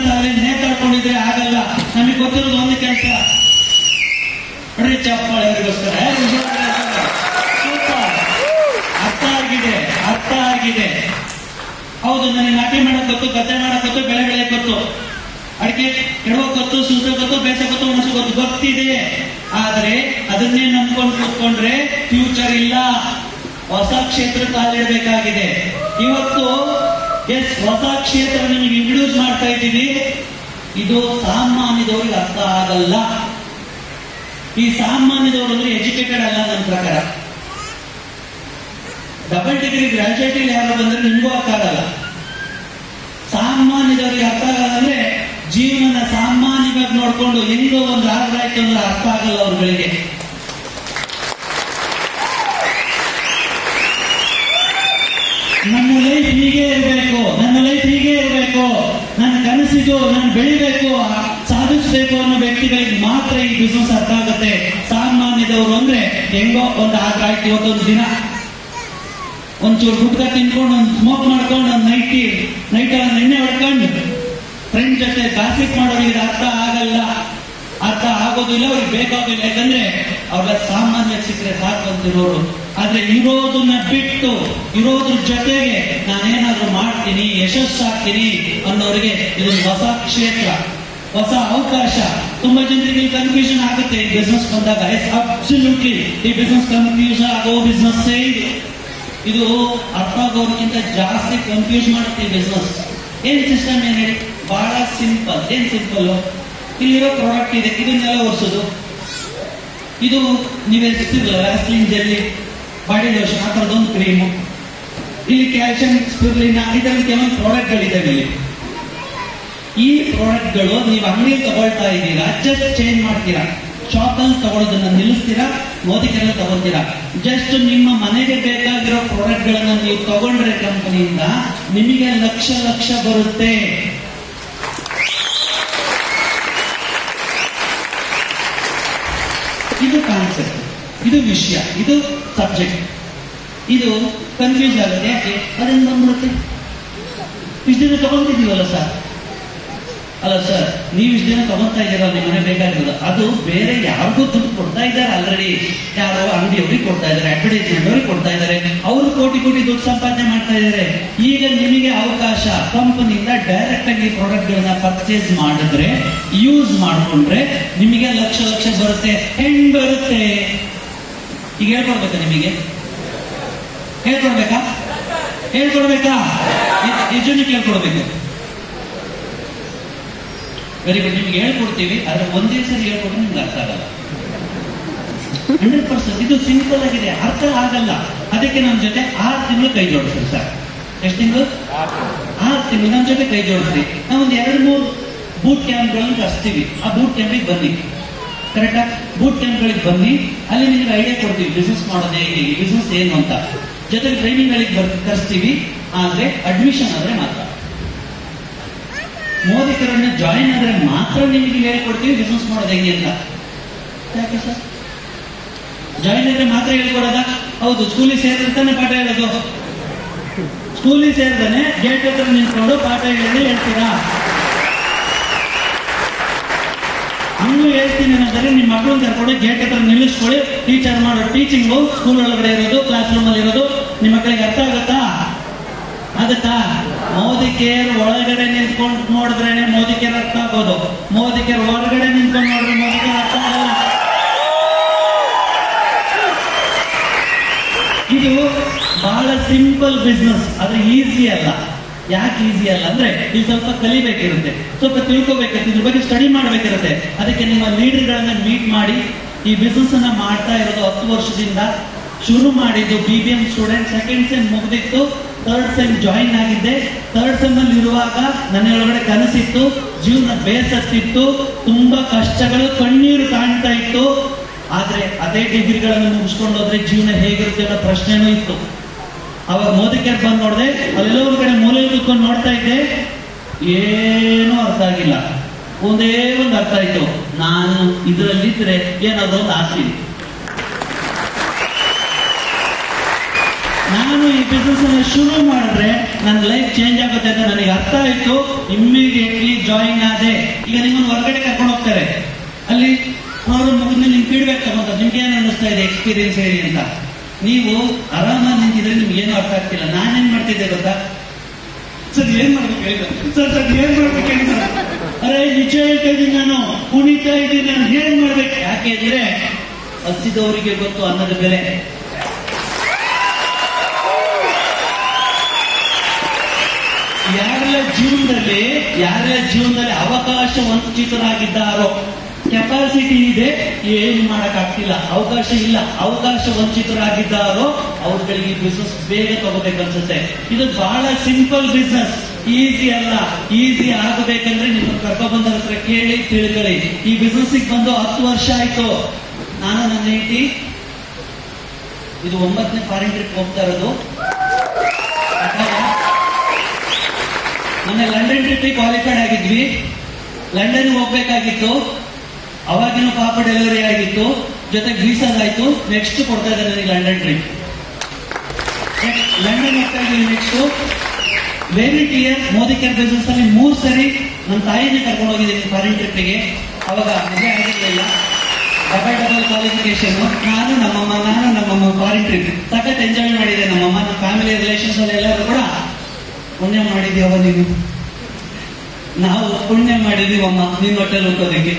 Speaker 3: ಗದ್ದೆ ಮಾಡಕ್ ಗೊತ್ತು ಬೆಳೆ ಬೆಳೆಯಕ್ ಗೊತ್ತು ಅಡಿಕೆ ಕೆಡವಕ್ ಗೊತ್ತು ಸೂಸಕ್ ಗೊತ್ತು ಬೇಸಕ್ ಗೊತ್ತು ಉಣಸಕ್ ಗೊತ್ತು ಗೊತ್ತಿದೆ ಆದ್ರೆ ಅದನ್ನೇ ನಂಬ್ಕೊಂಡು ಕೂತ್ಕೊಂಡ್ರೆ ಫ್ಯೂಚರ್ ಇಲ್ಲ ಹೊಸ ಕ್ಷೇತ್ರ ಕಾಲಿಡಬೇಕಾಗಿದೆ ಇವತ್ತು ಎಸ್ ಹೊಸ ಕ್ಷೇತ್ರ ನಿಮಗೆ ಇಂಟ್ರೊಡ್ಯೂಸ್ ಮಾಡ್ತಾ ಇದ್ದೀವಿ ಇದು ಸಾಮಾನ್ಯದವ್ರಿಗೆ ಅರ್ಥ ಆಗಲ್ಲ ಈ ಸಾಮಾನ್ಯದವರು ಅಂದ್ರೆ ಎಜುಕೇಟೆಡ್ ಅಲ್ಲ ನನ್ನ ಪ್ರಕಾರ ಡಬಲ್ ಡಿಗ್ರಿ ಗ್ರಾಜುಯೇಟ್ ಯಾರು ಬಂದ್ರೆ ನಿಮಗೂ ಅರ್ಥ ಆಗಲ್ಲ ಸಾಮಾನ್ಯದವರಿಗೆ ಅರ್ಥ ಆಗಲ್ಲ ಅಂದ್ರೆ ಜೀವನ ಸಾಮಾನ್ಯವಾಗಿ ನೋಡ್ಕೊಂಡು ಹೆಂಗೋ ಒಂದು ಆಯ್ತು ಅಂದ್ರೆ ಅರ್ಥ ಆಗಲ್ಲ ಅವ್ರುಗಳಿಗೆ ನನ್ನ ಲೈಫ್ ಹೀಗೆ ಇರಬೇಕು ನನ್ನ ಲೈಫ್ ಹೀಗೆ ಇರಬೇಕು ನನ್ನ ಕನಸಿದು ನಾನು ಬೆಳಿಬೇಕು ಸಾಧಿಸಬೇಕು ಅನ್ನೋ ವ್ಯಕ್ತಿಗಳಿಗೆ ಮಾತ್ರ ಈ ಬಿಸ್ನೆಸ್ ಅರ್ಥ ಆಗುತ್ತೆ ಸಾಮಾನ್ಯದವರು ಅಂದ್ರೆ ಹೆಂಗೋ ಒಂದು ಆದ್ರೆ ಆಯ್ತು ಇವತ್ತೊಂದು ದಿನ ಒಂಚೂರು ಗುಟ್ಕ ತಿನ್ಕೊಂಡು ಒಂದು ಸ್ಮೋಕ್ ಮಾಡ್ಕೊಂಡು ಒಂದು ನೈಟಿ ನೈಟ್ ಎಣ್ಣೆ ಹೊಡ್ಕೊಂಡು ಫ್ರೆಂಡ್ ಜೊತೆ ಗಾಸಿಪ್ ಮಾಡೋರಿಗೆ ಇದು ಅರ್ಥ ಆಗಲ್ಲ ಅರ್ಥ ಆಗೋದಿಲ್ಲ ಅವ್ರಿಗೆ ಬೇಕಾಗೋದಿಲ್ಲ ಯಾಕಂದ್ರೆ ಅವ್ರ ಸಾಮಾನ್ಯ ಸಿಕ್ಕರೆ ಸಾಕು ಅಂತಿರೋರು ಆದ್ರೆ ಇರೋದನ್ನ ಬಿಟ್ಟು ಇರೋದ್ರ ಜೊತೆಗೆ ನಾನೇನಾದ್ರೂ ಮಾಡ್ತೀನಿ ಯಶಸ್ಸಾಗ್ತೀನಿ ಅನ್ನೋರಿಗೆ ಇದೊಂದು ಹೊಸ ಕ್ಷೇತ್ರ ಹೊಸ ಅವಕಾಶ ತುಂಬಾ ಜನರಿಗೆ ಕನ್ಫ್ಯೂಷನ್ ಆಗುತ್ತೆ ಈ ಬಿಸ್ನೆಸ್ ಬಂದಾಗ ಅಬ್ಸಲ್ಯೂಟ್ಲಿ ಈ ಬಿಸ್ನೆಸ್ ಕನ್ಫ್ಯೂಷನ್ ಆಗೋ ಬಿಸ್ನೆಸ್ ಇದು ಇದು ಅರ್ಥ ಆಗೋದಕ್ಕಿಂತ ಜಾಸ್ತಿ ಕನ್ಫ್ಯೂಸ್ ಮಾಡುತ್ತೆ ಬಿಸ್ನೆಸ್ ಏನ್ ಸಿಸ್ಟಮ್ ಏನ್ ಹೇಳಿ ಬಹಳ ಸಿಂಪಲ್ ಏನ್ ಸಿಂಪಲ್ ಇಲ್ಲಿರೋ ಪ್ರಾಡಕ್ಟ್ ಇದೆ ಇದನ್ನೆಲ್ಲ ಒರೆಸೋದು ಇದು ನೀವೇ ಸಿಗ್ತಿರಲ್ಲ ವ್ಯಾಸ್ಲಿನ್ ಜೆಲ್ಲಿ ಬಾಡಿ ಲೋಷನ್ ಆ ಥರದೊಂದು ಕ್ರೀಮು ಇಲ್ಲಿ ಕ್ಯಾಲ್ಸಿಯಂ ಸ್ಪಿರ್ಲಿನ ಇದರಲ್ಲಿ ಕೆಲವೊಂದು ಪ್ರಾಡಕ್ಟ್ಗಳಿದ್ದಾವೆ ಇಲ್ಲಿ ಈ ಪ್ರಾಡಕ್ಟ್ಗಳು ನೀವು ಅಂಗಡಿಯಲ್ಲಿ ತಗೊಳ್ತಾ ಇದ್ದೀರಾ ಜಸ್ಟ್ ಚೇಂಜ್ ಮಾಡ್ತೀರಾ ಶಾಪ್ ಅಲ್ಲಿ ತಗೊಳ್ಳೋದನ್ನ ನಿಲ್ಲಿಸ್ತೀರಾ ಮೋದಿಗೆಲ್ಲ ತಗೊಳ್ತೀರಾ ಜಸ್ಟ್ ನಿಮ್ಮ ಮನೆಗೆ ಬೇಕಾಗಿರೋ ಪ್ರಾಡಕ್ಟ್ ಗಳನ್ನ ನೀವು ತಗೊಂಡ್ರೆ ಕಂಪನಿಯಿಂದ ನಿಮಗೆ ಲಕ್ಷ ಲಕ್ಷ ಬರುತ್ತೆ ಇದು ಕಾನ್ಸೆಪ್ಟ್ ಇದು ವಿಷಯ ಇದು ಸಬ್ಜೆಕ್ಟ್ ಇದು ಕನ್ಫ್ಯೂಸ್ ಆಗುತ್ತೆ ಯಾಕೆ ಅದನ್ನ ಬಂದ್ಬಿಡುತ್ತೆ ಇಷ್ಟು ದಿನ ತಗೊಂತಿದೀವಲ್ಲ ಸರ್ ಅಲ್ಲ ಸರ್ ನೀವು ಇಷ್ಟು ದಿನ ತಗೊಂತಾ ಇದ್ದೀರ ನಿಮ್ಮ ಮನೆ ಬೇಕಾಗಿರೋದು ಅದು ಬೇರೆ ಯಾರಿಗೂ ದುಡ್ಡು ಕೊಡ್ತಾ ಇದ್ದಾರೆ ಆಲ್ರೆಡಿ ಯಾರೋ ಅಂಗಡಿಯವ್ರಿಗೆ ಕೊಡ್ತಾ ಇದ್ದಾರೆ ಅಡ್ವರ್ಟೈಸ್ಮೆಂಟ್ ಅವ್ರಿಗೆ ಕೊಡ್ತಾ ಇದ್ದಾರೆ ಅವರು ಕೋಟಿ ಕೋಟಿ ದುಡ್ಡು ಸಂಪಾದನೆ ಮಾಡ್ತಾ ಇದ್ದಾರೆ ಈಗ ನಿಮಗೆ ಅವಕಾಶ ಕಂಪನಿಯಿಂದ ಡೈರೆಕ್ಟ್ ಆಗಿ ಪ್ರಾಡಕ್ಟ್ ಗಳನ್ನ ಪರ್ಚೇಸ್ ಮಾಡಿದ್ರೆ ಯೂಸ್ ಮಾಡ್ಕೊಂಡ್ರೆ ನಿಮಗೆ ಲಕ್ಷ ಲಕ್ಷ ಬರುತ್ತೆ ಹೆಂಗ್ ಬರುತ್ತೆ ಈಗ ಹೇಳ್ಕೊಡ್ಬೇಕಾ ನಿಮಗೆ ಹೇಳ್ಕೊಡ್ಬೇಕಾ ಹೇಳ್ಕೊಡ್ಬೇಕಾ ಎಷ್ಟು ಜನಕ್ಕೆ ಹೇಳ್ಕೊಡ್ಬೇಕು ವೆರಿ ಗುಡ್ ನಿಮ್ಗೆ ಹೇಳ್ಕೊಡ್ತೀವಿ ಆದ್ರೆ ಒಂದೇ ಸರಿ ಹೇಳ್ಕೊಟ್ರೆ ನಿಮ್ಗೆ ಅರ್ಥ ಆಗಲ್ಲ ಹಂಡ್ರೆಡ್ ಪರ್ಸೆಂಟ್ ಇದು ಸಿಂಪಲ್ ಆಗಿದೆ ಅರ್ಥ ಆಗಲ್ಲ ಅದಕ್ಕೆ ನಮ್ಮ ಜೊತೆ ಆರು ತಿಂಗಳು ಕೈ ಜೋಡಿಸ್ರಿ ಸರ್ ಎಷ್ಟು ತಿಂಗಳು ಆರು ತಿಂಗಳು ನಮ್ಮ ಜೊತೆ ಕೈ ಜೋಡಿಸ್ರಿ ನಾವೊಂದು ಎರಡು ಮೂರು ಬೂಟ್ ಕ್ಯಾಂಪ್ಗಳನ್ನು ಕರೆಸ್ತೀವಿ ಆ ಬೂಟ್ ಕ್ಯಾಂಪಿಗೆ ಬನ್ನಿ ಕರೆಕ್ಟಾ ಬೂಟ್ ಕ್ಯಾಂಪ್ಗಳಿಗೆ ಬನ್ನಿ ಅಲ್ಲಿ ನಿಮ್ಗೆ ಐಡಿಯಾ ಕೊಡ್ತೀವಿ ಬಿಸ್ನೆಸ್ ಮಾಡೋದು ಹೇಗೆ ಬಿಸ್ನೆಸ್ ಏನು ಅಂತ ಜೊತೆಗೆ ಟ್ರೈನಿಂಗ್ ಗಳಿಗೆ ಬರ್ ಕರೆಸ್ತೀವಿ ಆದ್ರೆ ಅಡ್ಮಿಷನ್ ಆದ್ರೆ ಮಾತ್ರ ಮೋದಿಕರನ್ನ ಜಾಯಿನ್ ಆದ್ರೆ ಮಾತ್ರ ನಿಮಗೆ ಹೇಳ್ಕೊಡ್ತೀವಿ ಬಿಸ್ನೆಸ್ ಮಾಡೋದು ಹೆಂಗೆ ಅಂತ ಯಾಕೆ ಸರ್ ಜಾಯಿನ್ ಆದ್ರೆ ಮಾತ್ರ ಹೇಳ್ಕೊಡೋದ ಹೌದು ಸ್ಕೂಲಿಗೆ ಸೇರಿರ್ತಾನೆ ಪಾಠ ಹೇಳೋದು ಸ್ಕೂಲಿಗೆ ಸೇರಿದಾನೆ ಗೇಟ್ ಹತ್ರ ನಿಂತ್ಕೊಂಡು ಪಾಠ ಹೇಳಿ ಹೇಳ್ತೀರಾ ನೀವು ಹೇಳ್ತೀನಿ ಅನ್ನೋದ್ರೆ ನಿಮ್ಮ ಮಕ್ಕಳನ್ನ ಕರ್ಕೊಂಡು ಗೇಟ್ ಹತ್ರ ನಿಲ್ಲಿಸ್ಕೊಳ್ಳಿ ಟೀಚರ್ ಮಾಡೋ ಟೀಚಿಂಗು ಸ್ಕೂಲ್ ಒಳಗಡೆ ಇರೋದು ಕ್ಲಾಸ್ ರೂಮ್ ಅಲ್ಲಿ ಇರೋದು ನಿಮ್ಮ ಮಕ್ಕಳಿಗೆ ಅರ್ಥ ಆಗುತ್ತಾ ಆಗುತ್ತಾ ಮೋದಿ ಕೇರ್ ಒಳಗಡೆ ನಿಂತ್ಕೊಂಡು ನೋಡಿದ್ರೇನೆ ಮೋದಿ ಕೇರ್ ಅರ್ಥ ಆಗೋದು ಮೋದಿ ಕೇರ್ ಹೊರಗಡೆ ನಿಂತ್ಕೊಂಡು ನೋಡಿದ್ರೆ ಮೋದಿ ಕೇರ್ ಅರ್ಥ ಆಗಲ್ಲ ಇದು ಬಹಳ ಸಿಂಪಲ್ ಬಿಸ್ನೆಸ್ ಆದ್ರೆ ಈಸಿ ಅಲ್ಲ ಯಾಕೆ ಈಸಿ ಅಲ್ಲ ಅಂದ್ರೆ ಇದು ಸ್ವಲ್ಪ ಕಲಿಬೇಕಿರುತ್ತೆ ಸ್ವಲ್ಪ ತಿಳ್ಕೊಬೇಕಿರುತ್ತೆ ಇದ್ರ ಬಗ್ಗೆ ಸ್ಟಡಿ ಮಾಡ್ಬೇಕಿರುತ್ತೆ ಅದಕ್ಕೆ ನಿಮ್ಮ ಲೀಡರ್ಗಳನ್ನ ಮೀಟ್ ಮಾಡಿ ಈ ಬಿಸ್ನೆಸ್ ಅನ್ನ ಮಾಡ್ತಾ ಇರೋದು ಹತ್ತು ವರ್ಷದಿಂದ ಶುರು ಮಾಡಿದ್ದು B B M student second sem ಮುಗ್ದಿತ್ತು ಥರ್ಡ್ ಸೆಮ್ ಜಾಯಿನ್ ಆಗಿದ್ದೆ ಥರ್ಡ್ ಸೆಮ್ ಅಲ್ಲಿ ಇರುವಾಗ ನನ್ನ ಒಳಗಡೆ ಕನಸಿತ್ತು ಜೀವನ ಬೇಸತ್ತಿತ್ತು ತುಂಬಾ ಕಷ್ಟಗಳು ಕಣ್ಣೀರು ಕಾಣ್ತಾ ಇತ್ತು ಆದ್ರೆ ಅದೇ ಡಿಗ್ರಿಗಳನ್ನು ಮುಗಿಸ್ಕೊಂಡು ಹೋದ್ರೆ ಜೀವನ ಹೇಗಿರುತ್ತೆ ಅನ್ನೋ ಪ್ರಶ್ನೆನೂ ಇತ್ತು ಅವಾಗ ಮೋದಿಕರ್ ಬಂದು ನೋಡಿದೆ ಅಲ್ಲೆಲ್ಲೋ ಒಂದ್ ಕಡೆ ಮೂಲೆ ಕೂತ್ಕೊಂಡು ನೋಡ್ತಾ ಇದ್ದೆ ಏನೂ ಅರ್ಥ ಆಗಿಲ್ಲ ಒಂದೇ ಒಂದು ಅರ್ಥ ಆಯ್ತು ನಾನು ಇದರಲ್ಲಿದ್ರೆ ಏನಾದ್ರು ಒಂದು ಆಸೆ ನಾನು ಈ ಬಿಸ್ನೆಸ್ ಅನ್ನ ಶುರು ಮಾಡಿದ್ರೆ ನನ್ನ ಲೈಫ್ ಚೇಂಜ್ ಆಗುತ್ತೆ ಅಂತ ನನಗೆ ಅರ್ಥ ಆಯ್ತು ಇಮ್ಮಿಡಿಯೇಟ್ಲಿ ಜಾಯಿನ್ ಆದೆ ಈಗ ನಿಮ್ಮನ್ನು ಹೊರಗಡೆ ಕರ್ಕೊಂಡು ಹೋಗ್ತಾರೆ ಅಲ್ಲಿ ಅವರು ಮುಗಿದ್ಮೇಲೆ ನಿಮ್ಗೆ ಫೀಡ್ಬ್ಯಾಕ್ ತಗೊಂತ ನಿಮ್ಗೆ ಏನ್ ಅನ್ನಿಸ್ತಾ ಇದೆ ಎಕ್ಸ್ಪೀರಿಯನ್ಸ್ ಹೇಳಿ ಅಂತ ನೀವು ಆರಾಮಾಗಿ ನಿಂತಿದ್ರೆ ನಿಮ್ಗೆ ಏನು ಅರ್ಥ ಆಗ್ತಿಲ್ಲ ನಾನೇನ್ ಮಾಡ್ತಿದ್ದೆ ಗೊತ್ತಾ ಸರ್ ಏನ್ ಮಾಡ್ಬೇಕು ಹೇಳಿ ಸರ್ ಸರ್ ಏನ್ ಮಾಡ್ಬೇಕು ಹೇಳಿ ಸರ್ ಅರೆ ನಿಜ ಹೇಳ್ತಾ ಇದ್ದೀನಿ ನಾನು ಕುಣಿತಾ ಇದ್ದೀನಿ ನಾನು ಏನ್ ಮಾಡ್ಬೇಕು ಯಾಕೆ ಅಂದ್ರೆ ಹಸಿದವರಿಗೆ ಗೊತ್ತು ಅನ್ನದ ಬೆಲೆ ಯಾರೆಲ್ಲ ಜೀವನದಲ್ಲಿ ಯಾರೆಲ್ಲ ಜೀವನದಲ್ಲಿ ಅವಕಾಶ ವಂಚಿತರಾಗಿದ್ದಾರೋ ಕೆಪಾಸಿಟಿ ಇದೆ ಏನು ಮಾಡಕ್ಕಾಗ್ತಿಲ್ಲ ಅವಕಾಶ ಇಲ್ಲ ಅವಕಾಶ ವಂಚಿತರಾಗಿದ್ದಾರೋ ಅವ್ರುಗಳಿಗೆ ಬಿಸ್ನೆಸ್ ಬೇಗ ತಗೋಬೇಕನ್ಸುತ್ತೆ ಇದು ಬಹಳ ಸಿಂಪಲ್ ಬಿಸ್ನೆಸ್ ಈಸಿ ಅಲ್ಲ ಈಸಿ ಆಗಬೇಕಂದ್ರೆ ನಿಮ್ಮ ಕರ್ಕೊಂಡ್ಬಂದರ ಹತ್ರ ಕೇಳಿ ತಿಳ್ಕೊಳ್ಳಿ ಈ ಬಿಸ್ನೆಸ್ ಬಂದು ಹತ್ತು ವರ್ಷ ಆಯ್ತು ನಾನು ನನ್ನ ಹೆಂಡತಿ ಇದು ಒಂಬತ್ತನೇ ಫಾರಿನ್ ಟ್ರಿಪ್ ಹೋಗ್ತಾ ಇರೋದು ಯಾಕಂದ್ರೆ ಮೊನ್ನೆ ಲಂಡನ್ ಟ್ರಿಪ್ ಕ್ವಾಲಿಫೈಡ್ ಆಗಿದ್ವಿ ಲಂಡನ್ ಹೋಗ್ಬೇಕಾಗಿತ್ತು ಅವಾಗಿನ ಪಾಪ ಡೆಲಿವರಿ ಆಗಿತ್ತು ಜೊತೆಗೆ ವೀಸಾದ ಆಯ್ತು ನೆಕ್ಸ್ಟ್ ಕೊಡ್ತಾ ಇದ್ದಾರೆ ನನಗೆ ಲಂಡನ್ ಟ್ರಿಪ್ ಲಂಡನ್ ಹೋಗ್ತಾ ಇದ್ದೀವಿ ನೆಕ್ಸ್ಟ್ ವೇರಿಟ್ ಇಯರ್ ಮೋದಿ ಕೇರ್ ಬಿಸ್ನೆಸ್ ಅಲ್ಲಿ ಮೂರ್ ಸರಿ ನನ್ನ ತಾಯಿನೇ ಕರ್ಕೊಂಡು ಹೋಗಿದ್ದೀನಿ ಫಾರಿನ್ ಟ್ರಿಪ್ಗೆ ಅವಾಗ ಮದುವೆ ಆಗಿರ್ಲಿಲ್ಲ ಡಬಲ್ ಡಬಲ್ ಕ್ವಾಲಿಫಿಕೇಶನ್ ನಾನು ನಮ್ಮಮ್ಮ ನಾನು ನಮ್ಮಮ್ಮ ಫಾರಿನ್ ಟ್ರಿಪ್ ಸಖತ್ ಎಂಜಾಯ್ ಮಾಡಿದೆ ನಮ್ಮಮ್ಮ ನಮ್ಮ ಫ್ಯಾಮಿಲಿ ರಿಲೇಷನ್ಸ್ ಅಲ್ಲಿ ಎಲ್ಲರೂ ಕೂಡ ಪುಣ್ಯ ಮಾಡಿದೀವವ ನೀನು ನಾವು ಪುಣ್ಯ ಮಾಡಿದೀವಮ್ಮ ನಿನ್ನ ಹೊಟ್ಟೆಲ್ ಹುಟ್ಟೋದಕ್ಕೆ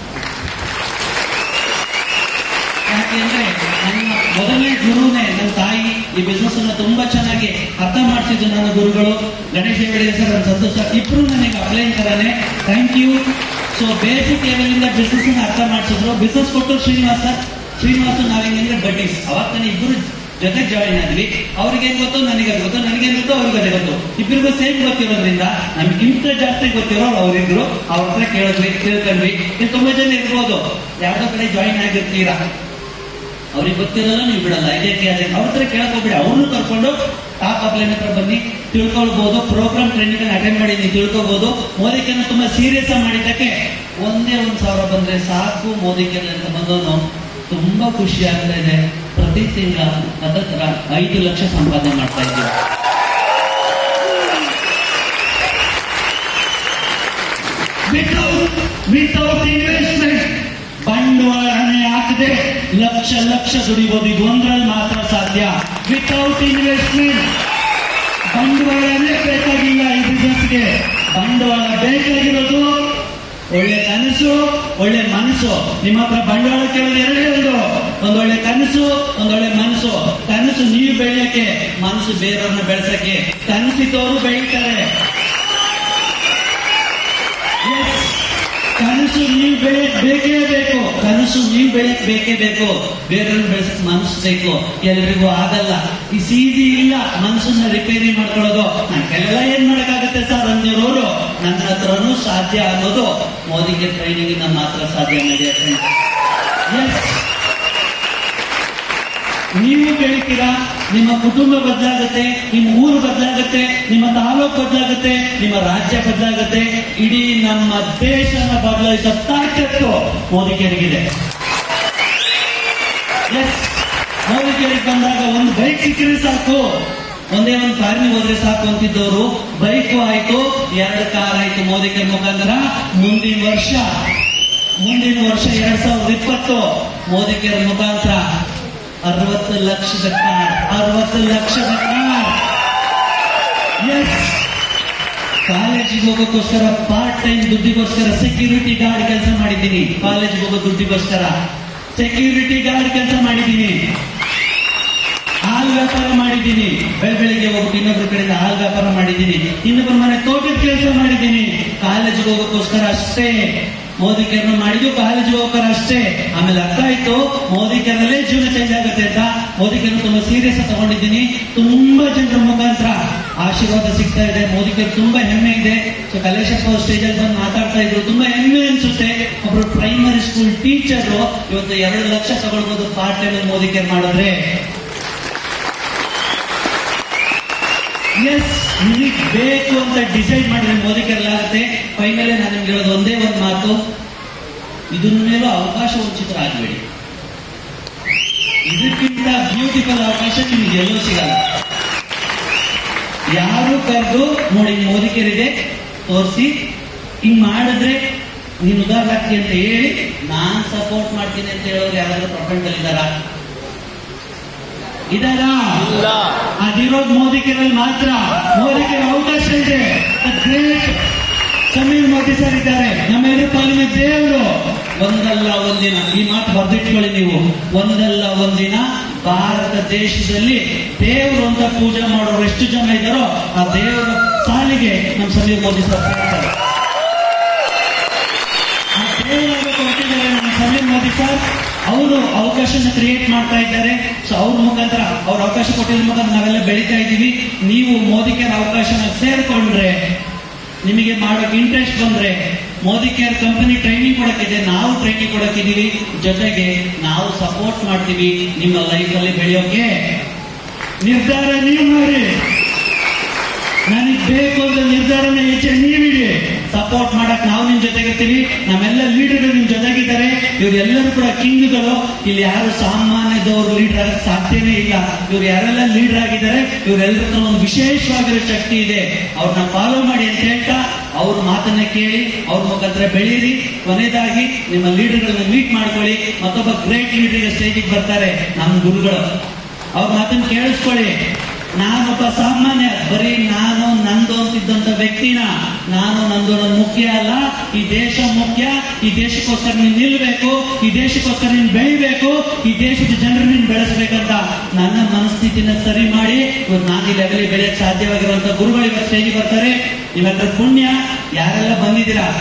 Speaker 3: ಯಾಕೆಂದ್ರೆ ನನ್ನ ಮೊದಲನೇ ಗುರುನೇ ನನ್ನ ತಾಯಿ ಈ ಬಿಸ್ನೆಸ್ ಅನ್ನ ತುಂಬಾ ಚೆನ್ನಾಗಿ ಅರ್ಥ ಮಾಡಿಸಿದ್ದು ನನ್ನ ಗುರುಗಳು ಗಣೇಶ್ ಹೆಗಡೆ ಸರ್ ನನ್ನ ಸಂತೋಷ ಇಬ್ರು ನನಗೆ ಅಪ್ಲೈನ್ ತರಾನೆ thank you so basic level ಇಂದ ಬಿಸ್ನೆಸ್ ಅನ್ನ ಅರ್ಥ ಮಾಡಿಸಿದ್ರು ಬಿಸ್ನೆಸ್ ಕೊಟ್ಟು ಶ್ರೀನಿವಾಸ್ ಸರ್ ಶ್ರೀನಿವಾಸ್ ನಾವೇನಂದ್ರೆ ಬಡ್ಡೀಸ್ ಅವಾಗ ತಾನೇ ಇಬ್ರು ಜೊತೆ ಜಾಯಿನ್ ಆದ್ವಿ ಅವ್ರಿಗೆ ಏನ್ ಗೊತ್ತು ನನಗೆ ಗೊತ್ತು ನನಗೆ ಏನ್ ಗೊತ್ತು ಅವ್ರಿಗೆ ಅದೇ ಗೊತ್ತು ಇಬ್ಬರಿಗೂ ಸೇಮ್ ಗೊತ್ತಿರೋದ್ರಿಂದ ನಮ್ಗಿಂತ ಜಾಸ್ತಿ ಗೊತ್ತಿರೋರು ಅವರಿದ್ರು ಅವ್ರ ಹತ್ರ ಕೇಳಿದ್ವಿ ತಿಳ್ಕೊಂಡ್ವಿ ಇಲ್ಲಿ ತುಂಬಾ ಜನ ಇರ್ಬೋದು ಯಾವ್ದೋ ಕಡೆ ಜಾಯಿನ್ ಆಗಿರ್ತೀರಾ ಅವ್ರಿಗೆ ಗೊತ್ತಿರಲ್ಲ ನೀವು ಬಿಡಲ್ಲ ಇದಕ್ಕೆ ಅದೇ ಅವ್ರ ಹತ್ರ ಕೇಳಕ್ ಹೋಗ್ಬಿಡಿ ಅವ್ರನ್ನು ಕರ್ಕೊಂಡು ಟಾಪ್ ಅಪ್ಲೈನ್ ಹತ್ರ ಬನ್ನಿ ತಿಳ್ಕೊಳ್ಬಹುದು ಪ್ರೋಗ್ರಾಮ್ ಟ್ರೈನಿಂಗ್ ಅಟೆಂಡ್ ಮಾಡಿ ನೀವು ತಿಳ್ಕೊಬಹುದು ಮೋದಿಕೆನ ತುಂಬಾ ಸೀರಿಯಸ್ ಆಗಿ ಮಾಡಿದ್ದಕ್ಕೆ ಒಂದೇ ಒಂದ್ ಸಾವಿರ ಬಂದ್ರೆ ಸಾಕು ಮೋದಿಕೆನ ಅಂತ ಬಂದವನು ತುಂಬಾ ಖುಷಿ ಆಗ್ತಾ ಇದೆ ಪ್ರತಿ ತಿಂಗಳ ಹತ್ತತ್ರ ಐದು ಲಕ್ಷ ಸಂಪಾದನೆ ಮಾಡ್ತಾ ಇದ್ದೀವಿ ವಿತೌಟ್ ವಿತೌಟ್ ಇನ್ವೆಸ್ಟ್ಮೆಂಟ್ ಬಂಡವಾಳನೆ ಹಾಕದೆ ಲಕ್ಷ ಲಕ್ಷ ದುಡಿಬಹುದು ಇದು ಒಂದ್ರಲ್ಲಿ ಮಾತ್ರ ಸಾಧ್ಯ ವಿತೌಟ್ ಇನ್ವೆಸ್ಟ್ಮೆಂಟ್ ಬಂಡವಾಳನೇ ಬೇಕಾಗಿಲ್ಲ ಈ ಬಿಸ್ನೆಸ್ಗೆ ಬಂಡವಾಳ ಬೇಕಾಗಿರೋದು ಒಳ್ಳೆ ಕನಸು ಒಳ್ಳೆ ಮನಸ್ಸು ನಿಮ್ಮ ಹತ್ರ ಬಂಡವಾಳ ಕೇಳೋದು ಎರಡೇ ಒಂದು ಒಂದೊಳ್ಳೆ ಕನಸು ಒಂದೊಳ್ಳೆ ಮನಸ್ಸು ಕನಸು ನೀವು ಬೆಳೆಯಕ್ಕೆ ಮನಸ್ಸು ಬೇರೆಯವ್ರನ್ನ ಬೆಳೆಸಕ್ಕೆ ಕನಸಿದ್ದವರು ಬೆಳೀತಾರೆ Yes. ಕನಸು ನೀವು ಬೆಳೆಯಕ್ ಬೇಕೇ ಬೇಕು ಕನಸು ನೀವು ಬೆಳೆಯಕ್ ಬೇಕೇ ಬೇಕು ಬೇರೆಯವ್ರನ್ನ ಬೆಳೆಸಕ್ ಮನಸ್ಸು ಬೇಕು ಎಲ್ರಿಗೂ ಆಗಲ್ಲ ಇಸ್ ಈಸಿ ಇಲ್ಲ ಮನಸ್ಸನ್ನ ರಿಪೇರಿ ಮಾಡ್ಕೊಳ್ಳೋದು ನನ್ನ ಕೈಲೆಲ್ಲ ಏನ್ ಮಾಡಕ್ಕಾಗತ್ತೆ ಸರ್ ಅಂದಿರೋರು ನನ್ನ ಹತ್ರನೂ ಸಾಧ್ಯ ಆಗೋದು ಮೋದಿಗೆ ಟ್ರೈನಿಂಗ್ ನಮ್ಮ ಮಾತ್ರ ಸಾಧ್ಯ ನಡೆಯುತ್ತೆ Yes. ನೀವು ಬೆಳಿತೀರಾ ನಿಮ್ಮ ಕುಟುಂಬ ಬದಲಾಗುತ್ತೆ ನಿಮ್ಮ ಊರು ಬದಲಾಗುತ್ತೆ ನಿಮ್ಮ ತಾಲೂಕು ಬದಲಾಗುತ್ತೆ ನಿಮ್ಮ ರಾಜ್ಯ ಬದಲಾಗುತ್ತೆ ಇಡೀ ನಮ್ಮ ದೇಶನ ಬದಲಾಯಿಸೋ ತಾಕತ್ತು ಮೋದಿಗೆರಿಗಿದೆ ಎಸ್ ಮೋದಿಗೆರಿಗೆ ಬಂದಾಗ ಒಂದು ಬೈಕ್ ಸಿಕ್ಕಿದ್ರೆ ಸಾಕು ಒಂದೇ ಒಂದು ಕಾರಿನ ಹೋದ್ರೆ ಸಾಕು ಅಂತಿದ್ದವರು ಬೈಕು ಆಯ್ತು ಎರಡು ಕಾರ್ ಆಯ್ತು ಮೋದಿಗೆ ಮುಖಾಂತರ ಮುಂದಿನ ವರ್ಷ ಮುಂದಿನ ವರ್ಷ ಎರಡ್ ಸಾವಿರದ ಇಪ್ಪತ್ತು ಮೋದಿಗೆ ಮುಖಾಂತರ ಅರವತ್ತು ಲಕ್ಷದ ಕಾರ್ ಅರವತ್ತು ಲಕ್ಷದ ಕಾರ್ ಎಸ್ ಕಾಲೇಜಿಗೆ ಹೋಗೋಕ್ಕೋಸ್ಕರ ಪಾರ್ಟ್ ಟೈಮ್ ದುಡ್ಡಿಗೋಸ್ಕರ ಸೆಕ್ಯೂರಿಟಿ ಗಾರ್ಡ್ ಕೆಲಸ ಮಾಡಿದ್ದೀನಿ ಕಾಲೇಜಿಗೆ ಹೋಗೋ ದುಡ್ಡಿಗೋಸ್ಕರ ಸೆಕ್ಯೂರಿಟಿ ಗಾರ್ಡ್ ಕೆಲಸ ಮಾಡಿದ್ದೀನಿ ಹಾಲ್ ವ್ಯಾಪಾರ ಮಾಡಿದ್ದೀನಿ ಬೆಳ ಬೆಳಿಗ್ಗೆ ಹೋಗ್ಬಿಟ್ಟು ಇನ್ನೊಬ್ರ ಕಡೆಯಿಂದ ಹಾಲ್ ವ್ಯಾಪಾರ ಮಾಡಿದ್ದೀನಿ ಇನ್ನೊಬ್ಬರ ಮನೆ ತೋಟದ ಕೆಲಸ ಮಾಡಿದ್ದೀನಿ ಕಾಲೇಜಿಗೆ ಹೋಗೋಕ್ಕೋಸ್ಕರ ಅಷ್ಟೇ ಮೋದಿ ಕೇರ್ನ ಮಾಡಿದ್ದು ಕಾಲೇಜಿಗೆ ಹೋಗೋಕ್ಕೋಸ್ಕರ ಅಷ್ಟೇ ಆಮೇಲೆ ಅರ್ಥ ಆಯ್ತು ಮೋದಿ ಕೇರ್ನಲ್ಲೇ ಜೀವನ ಚೇಂಜ್ ಆಗುತ್ತೆ ಅಂತ ಮೋದಿ ಕೇರ್ನ ತುಂಬಾ ಸೀರಿಯಸ್ ತಗೊಂಡಿದ್ದೀನಿ ತುಂಬಾ ಜನರ ಮುಖಾಂತರ ಆಶೀರ್ವಾದ ಸಿಗ್ತಾ ಇದೆ ಮೋದಿ ಕೇರ್ ತುಂಬಾ ಹೆಮ್ಮೆ ಇದೆ ಸೊ ಕಲೇಶಪ್ಪ ಅವ್ರು ಸ್ಟೇಜ್ ಅಲ್ಲಿ ಬಂದು ಮಾತಾಡ್ತಾ ಇದ್ರು ತುಂಬಾ ಹೆಮ್ಮೆ ಅನ್ಸುತ್ತೆ ಒಬ್ರು ಪ್ರೈಮರಿ ಸ್ಕೂಲ್ ಟೀಚರ್ ಇವತ್ತು ಎರಡು ಲಕ್ಷ ತಗೊಳ್ಬೋದು ಪಾರ್ಟ್ ಟೈಮ್ ಮೋದಿ ಕೇರ್ ಮಾಡಿದ್ರೆ ಎಸ್ ನಿಮಗೆ ಬೇಕು ಅಂತ ಡಿಸೈಡ್ ಮಾಡಿದ್ರೆ ಮೋದಿ ಆಗುತ್ತೆ ಫೈನಲಿ ನಾನು ನಿಮ್ಗೆ ಹೇಳೋದು ಒಂದೇ ಒಂದು ಮಾತು ಇದನ್ನ ಮೇಲೂ ಅವಕಾಶ ವಂಚಿತರಾಗಬೇಡಿ ಇದಕ್ಕಿಂತ ಬ್ಯೂಟಿಫುಲ್ ಅವಕಾಶ ನಿಮ್ಗೆ ಎಲ್ಲೂ ಸಿಗಲ್ಲ ಯಾರು ಕರೆದು ನೋಡಿ ಮೋದಿಕೆರಿದೆ ತೋರಿಸಿ ಹಿಂಗ್ ಮಾಡಿದ್ರೆ ನೀನ್ ಉದಾಹರಣೆ ಅಂತ ಹೇಳಿ ನಾನ್ ಸಪೋರ್ಟ್ ಮಾಡ್ತೀನಿ ಅಂತ ಹೇಳೋರು ಯಾರಾದ್ರೂ ಪ್ರಪಂಚದಲ್ಲಿದ್ದಾರಾ ಇದಾರ ಅದಿರೋದು ಮೋದಿಕೆರಲ್ಲಿ ಮಾತ್ರ ಮೋದಿಗೆ ಅವಕಾಶ ಇದೆ ಗ್ರೇಟ್ ಸಮೀರ್ ಮೋದಿ ಸರ್ ಇದ್ದಾರೆ ನಮ್ಮ ಎದುರು ಪಾಲಿನ ದೇವರು ಒಂದಲ್ಲ ಒಂದಿನ ಈ ಮಾತು ಬರ್ದಿಟ್ಕೊಳ್ಳಿ ನೀವು ಒಂದಲ್ಲ ಒಂದಿನ ಭಾರತ ದೇಶದಲ್ಲಿ ದೇವರು ಅಂತ ಪೂಜೆ ಮಾಡೋರು ಎಷ್ಟು ಜನ ಇದ್ದಾರೋ ಆ ದೇವರ ಸಾಲಿಗೆ ನಮ್ಮ ಸಮೀರ್ ಮೋದಿ ಸರ್ ಸೇರ್ತಾರೆ. ಆ ದೇವರಾಗಬೇಕು ಹೊರಟಿದ್ದಾರೆ ನಮ್ಮ ಸಮೀರ್ ಮೋದಿ ಸರ್ ಅವರು ಅವಕಾಶನ ಕ್ರಿಯೇಟ್ ಮಾಡ್ತಾ ಇದ್ದಾರೆ ಸೊ ಅವ್ರ ಮುಖಾಂತರ ಅವ್ರ ಅವಕಾಶ ಕೊಟ್ಟಿದ್ರ ಮುಖಾಂತರ ನಾವೆಲ್ಲ ಬೆಳೀತಾ ಇದ್ದೀವಿ ನೀವು ಮೋದಿ ಕೇರ್ ಅವಕಾಶನ ಸೇರ್ಕೊಂಡ್ರೆ ನಿಮಗೆ ಮಾಡೋಕೆ ಇಂಟ್ರೆಸ್ಟ್ ಬಂದ್ರೆ ಮೋದಿ ಕೇರ್ ಕಂಪನಿ ಟ್ರೈನಿಂಗ್ ಕೊಡಕ್ಕಿದೆ ನಾವು ಟ್ರೈನಿಂಗ್ ಕೊಡಕ್ಕಿದೀವಿ ಜೊತೆಗೆ ನಾವು ಸಪೋರ್ಟ್ ಮಾಡ್ತೀವಿ ನಿಮ್ಮ ಲೈಫ್ ಅಲ್ಲಿ ಬೆಳೆಯೋಕೆ ನಿರ್ಧಾರ ನೀವು ಮಾಡಿ ನನಗೆ ಬೇಕು ಅಂತ ನಿರ್ಧಾರನ ಹೆಚ್ಚೆ ನೀವಿಡಿ ಸಪೋರ್ಟ್ ಮಾಡಕ್ ನಾವು ನಿಮ್ ಜೊತೆಗಿರ್ತೀವಿ ನಮ್ಮೆಲ್ಲ ಲೀಡರ್ಗಳು ನಿಮ್ ಜೊತೆಗಿದ್ದಾರೆ ಇವರೆಲ್ಲರೂ ಕೂಡ ಕಿಂಗ್ಗಳು ಇಲ್ಲಿ ಯಾರು ಸಾಮಾನ್ಯದವರು ಲೀಡರ್ ಆಗಕ್ಕೆ ಸಾಧ್ಯನೇ ಇಲ್ಲ ಇವ್ರು ಯಾರೆಲ್ಲ ಲೀಡರ್ ಆಗಿದ್ದಾರೆ ಇವರೆಲ್ಲರ ಹತ್ರ ಒಂದು ವಿಶೇಷವಾಗಿರೋ ಶಕ್ತಿ ಇದೆ ಅವ್ರನ್ನ ಫಾಲೋ ಮಾಡಿ ಅಂತ ಹೇಳ್ತಾ ಅವ್ರ ಮಾತನ್ನ ಕೇಳಿ ಅವ್ರ ಮುಖಾಂತರ ಬೆಳೀರಿ ಕೊನೆಯದಾಗಿ ನಿಮ್ಮ ಲೀಡರ್ಗಳನ್ನ ಮೀಟ್ ಮಾಡ್ಕೊಳ್ಳಿ ಮತ್ತೊಬ್ಬ ಗ್ರೇಟ್ ಲೀಡರ್ ಸ್ಟೇಜಿಗೆ ಬರ್ತಾರೆ ನಮ್ಮ ಗುರುಗಳು ಅವ್ರ ಮಾತನ್ನ ಕೇಳಿಸ್ಕೊಳ್ಳಿ ನಾನೊಬ್ಬ ಸಾಮಾನ್ಯ ಬರೀ ನಾನು ನಂದು ಅಂತಿದ್ದಂತ ವ್ಯಕ್ತಿನ ನಾನು ನಂದು ಅನ್ನೋದು ಮುಖ್ಯ ಅಲ್ಲ ಈ ದೇಶ ಮುಖ್ಯ ಈ ದೇಶಕ್ಕೋಸ್ಕರ ನೀನ್ ನಿಲ್ಬೇಕು ಈ ದೇಶಕ್ಕೋಸ್ಕರ ನೀನ್ ಬೆಳಿಬೇಕು ಈ ದೇಶದ ಜನರು ನೀನ್ ಬೆಳೆಸ್ಬೇಕಂತ ನನ್ನ ಮನಸ್ಥಿತಿನ ಸರಿ ಮಾಡಿ ಇವತ್ತು ನಾನು ಈ ಲೆವೆಲ್ ಬೆಳೆಯಕ್ಕೆ ಸಾಧ್ಯವಾಗಿರುವಂತ ಗುರುಗಳು ಇವತ್ತು ಸ್ಟೇಜಿಗೆ ಬರ್ತಾರೆ ಇವತ್ತರ ಪುಣ್ಯ ಯಾರೆಲ್ಲ ಬಂದಿದ್ದೀರಾ